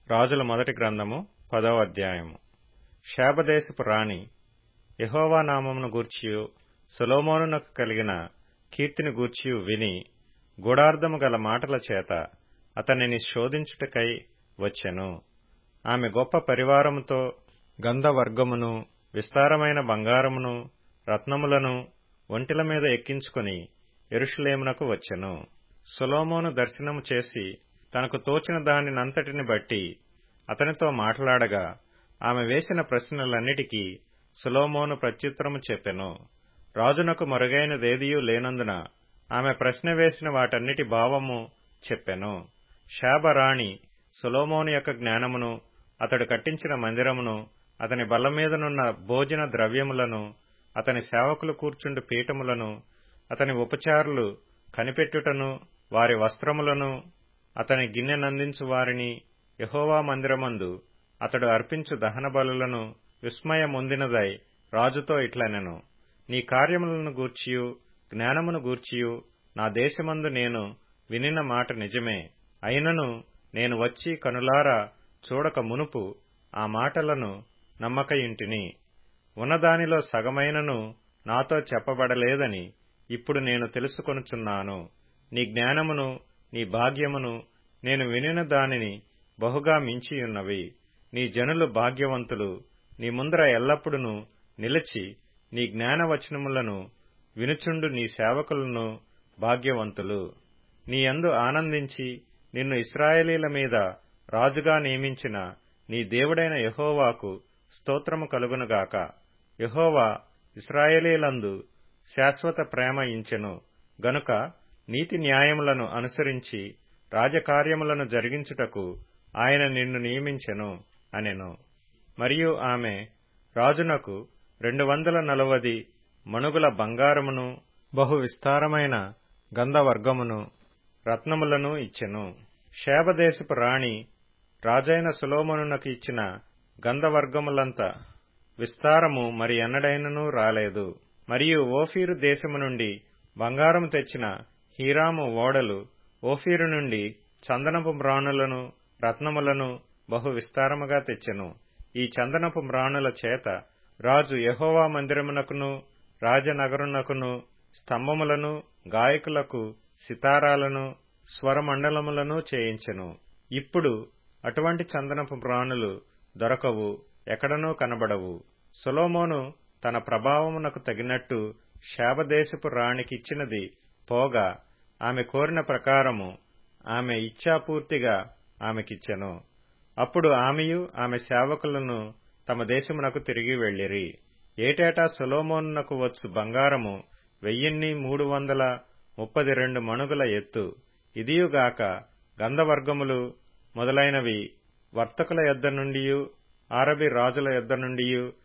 రాజుల మొదటి గ్రంథము పదవ అధ్యాయము శాబదేశపు రాణి యహోవా నామమును గూర్చియు సొలొమోనునకు కలిగిన కీర్తిని గూర్చియు విని గూఢార్థము గల మాటల చేత అతనిని శోధించుటకై వచ్చెను ఆమె గొప్ప పరివారముతో గంధవర్గమును విస్తారమైన బంగారమును రత్నములను ఒంటిల మీద ఎక్కించుకుని ఎరుషులేమునకు వచ్చెను సొలొమోను దర్శనము చేసి తనకు తోచిన దానినంతటిని బట్టి అతనితో మాట్లాడగా ఆమె వేసిన ప్రశ్నలన్నిటికీ సొలొమోను ప్రత్యుత్తరము చెప్పెను రాజునకు మరుగైనదేదియూ లేనందున ఆమె ప్రశ్న వేసిన వాటన్నిటి భావము చెప్పెను శాబరాణి సొలొమోను యొక్క జ్ఞానమును అతడు కట్టించిన మందిరమును అతని బల్లమీదనున్న భోజన ద్రవ్యములను అతని సేవకులు కూర్చుండు పీఠములను అతని ఉపచారులు కనిపెట్టుటను వారి వస్త్రములను అతని గిన్నెనందించు వారిని యహోవా మందిరమందు అతడు అర్పించు దహన బలులను విస్మయముందినదై రాజుతో ఇట్లనెను నీ కార్యములను గూర్చియు జ్ఞానమును గూర్చియు నా దేశమందు నేను వినిన మాట నిజమే అయినను నేను వచ్చి కనులారా చూడక మునుపు ఆ మాటలను నమ్మకయింటిని ఉన్నదానిలో సగమైనను నాతో చెప్పబడలేదని ఇప్పుడు నేను తెలుసుకొనుచున్నాను నీ జ్ఞానమును నీ భాగ్యమును నేను వినిన దానిని బహుగా మించియున్నవి నీ జనులు భాగ్యవంతులు నీ ముందర ఎల్లప్పుడూ నిలిచి నీ జ్ఞానవచనములను వినుచుండు నీ సేవకులను భాగ్యవంతులు నీ యందు ఆనందించి నిన్ను ఇస్రాయేలీల మీద రాజుగా నియమించిన నీ దేవుడైన యహోవాకు స్తోత్రము కలుగునుగాక యహోవా ఇస్రాయేలీలందు శాశ్వత ప్రేమ ఇంచెను గనుక నీతి న్యాయములను అనుసరించి రాజకార్యములను జరిగించుటకు ఆయన నిన్ను నియమించెను అనెను మరియు ఆమె రాజునకు రెండు వందల నలవది మణుగుల బంగారమును బహు విస్తారమైన గంధవర్గమును రత్నములను ఇచ్చెను శేబదేశపు రాణి రాజైన సులోమనునకు ఇచ్చిన గంధవర్గములంత విస్తారము మరి ఎన్నడైనను రాలేదు మరియు ఓఫీరు దేశము నుండి బంగారము తెచ్చిన హీరాము ఓడలు ఓఫీరు నుండి చందనపు మ్రాణులను రత్నములను బహు విస్తారముగా తెచ్చెను ఈ చందనపు మ్రాణుల చేత రాజు యహోవా మందిరమునకును రాజనగరునకును స్తంభములను గాయకులకు సితారాలను స్వరమండలములను చేయించెను ఇప్పుడు అటువంటి చందనపు మ్రాణులు దొరకవు ఎక్కడనూ కనబడవు సొలోమోను తన ప్రభావమునకు తగినట్టు శాబదేశపు రాణికిచ్చినది పోగా ఆమె కోరిన ప్రకారము ఆమె ఇచ్ఛాపూర్తిగా ఆమెకిచ్చెను అప్పుడు ఆమెయు ఆమె సేవకులను తమ దేశమునకు తిరిగి వెళ్లిరి ఏటేటా సొలోమోనునకు వచ్చు బంగారము వెయ్యిన్ని మూడు వందల ముప్పది రెండు మణుగుల ఎత్తు ఇదియుగాక గంధవర్గములు మొదలైనవి వర్తకుల యొద్ద నుండి ఆరబి రాజుల యొద్ద నుండి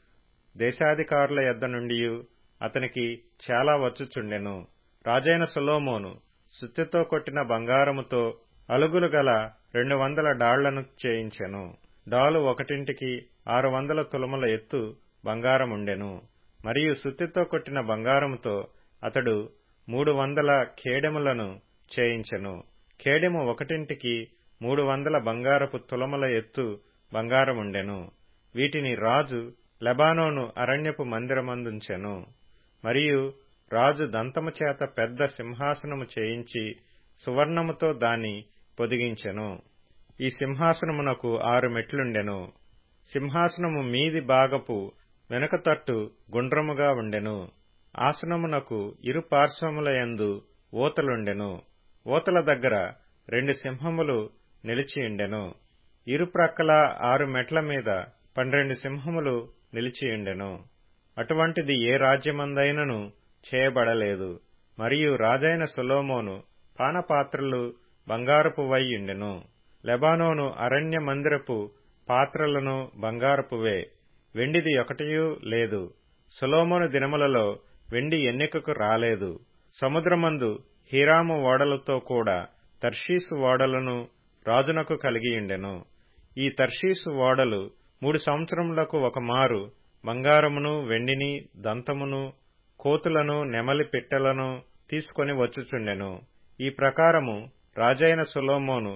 దేశాధికారుల యొద్ద నుండి అతనికి చాలా వచ్చుచుండెను రాజైన సొలోమోను సుత్తితో కొట్టిన బంగారముతో అలుగులు గల రెండు వందల డాళ్లను చేయించెను డాలు ఒకటింటికి ఆరు వందల తులముల ఎత్తు బంగారముండెను మరియు సుత్తితో కొట్టిన బంగారముతో అతడు మూడు వందల ఖేడెములను చేయించెను ఖేడెము ఒకటింటికి మూడు వందల బంగారపు తులముల ఎత్తు బంగారముండెను వీటిని రాజు లెబానోను అరణ్యపు మందిరమందుంచెను మరియు రాజు దంతము చేత పెద్ద సింహాసనము చేయించి సువర్ణముతో దాన్ని పొదిగించెను ఈ సింహాసనమునకు ఆరు మెట్లుండెను సింహాసనము మీది భాగపు వెనుక తట్టు గుండ్రముగా ఉండెను ఆసనమునకు ఇరు పార్శ్వములయందు ఊతలుండెను ఊతల దగ్గర రెండు సింహములు నిలిచియుండెను ఇరు ప్రక్కల ఆరు మెట్ల మీద పన్నెండు సింహములు నిలిచియుండెను అటువంటిది ఏ రాజ్యమందైనను చేయబడలేదు మరియు రాజైన సొలోమోను పానపాత్రలు బంగారపు వైయుండెను లెబానోను అరణ్య మందిరపు పాత్రలను బంగారపువే వెండిది ఒకటియూ లేదు సొలోమోను దినములలో వెండి ఎన్నికకు రాలేదు సముద్రమందు హీరాము ఓడలతో కూడా తర్షీసు ఓడలను రాజునకు కలిగియుండెను ఈ తర్షీసు ఓడలు మూడు సంవత్సరములకు ఒక మారు బంగారమును వెండిని దంతమును కోతులను నెమలి పిట్టలను తీసుకొని వచ్చుచుండెను ఈ ప్రకారము రాజైన సొలోమోను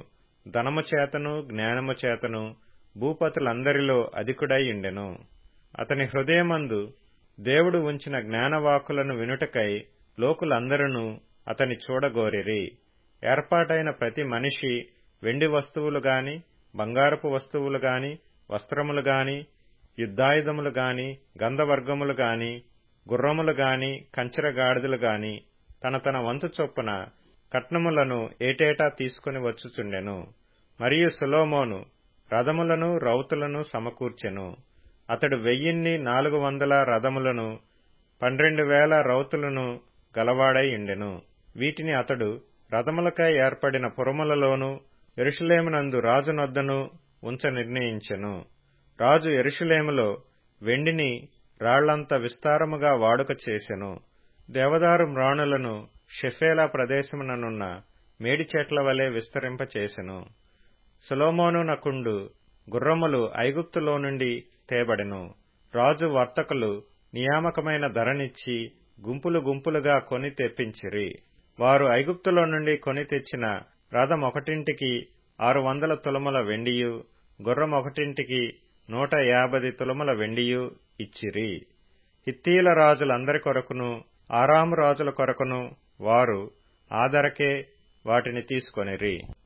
ధనము చేతను జ్ఞానము చేతను భూపతులందరిలో అధికుడై ఉండెను అతని హృదయమందు దేవుడు ఉంచిన జ్ఞానవాకులను వినుటకై లోకులందరూ అతని చూడగోరిరి ఏర్పాటైన ప్రతి మనిషి వెండి వస్తువులు గాని బంగారపు వస్తువులు గాని వస్త్రములు గాని యుద్ధాయుధములు గాని గంధవర్గములు గాని గుర్రములు గాని కంచెరగాడిదలు గాని తన తన వంతు చొప్పున కట్నములను ఏటేటా తీసుకుని వచ్చుచుండెను మరియు సులోమోను రథములను రౌతులను సమకూర్చెను అతడు వెయ్యిన్ని నాలుగు వందల రథములను పన్నెండు వేల రౌతులను గలవాడై ఉండెను వీటిని అతడు రథములకై ఏర్పడిన పురములలోనూ ఎరుషులేమునందు రాజునొద్దను ఉంచ నిర్ణయించెను రాజు ఎరుషులేములో వెండిని రాళ్లంత విస్తారముగా వాడుక చేసెను దేవదారు మ్రాణులను షెఫేలా ప్రదేశముననున్న మేడి చెట్ల వలె విస్తరింపచేసెను సులోమోను నకుండు గుర్రములు ఐగుప్తులో నుండి తేబడెను రాజు వర్తకులు నియామకమైన ధరనిచ్చి గుంపులు గుంపులుగా కొని తెప్పించిరి వారు ఐగుప్తులో నుండి కొని తెచ్చిన రథం ఒకటింటికి ఆరు వందల తులముల వెండియు గుర్రం ఒకటింటికి నూట యాభై తులముల వెండియు ఇచ్చిరి హిత్తీల రాజులందరి కొరకును ఆరాము రాజుల కొరకును వారు ఆధరకే వాటిని తీసుకొనిరి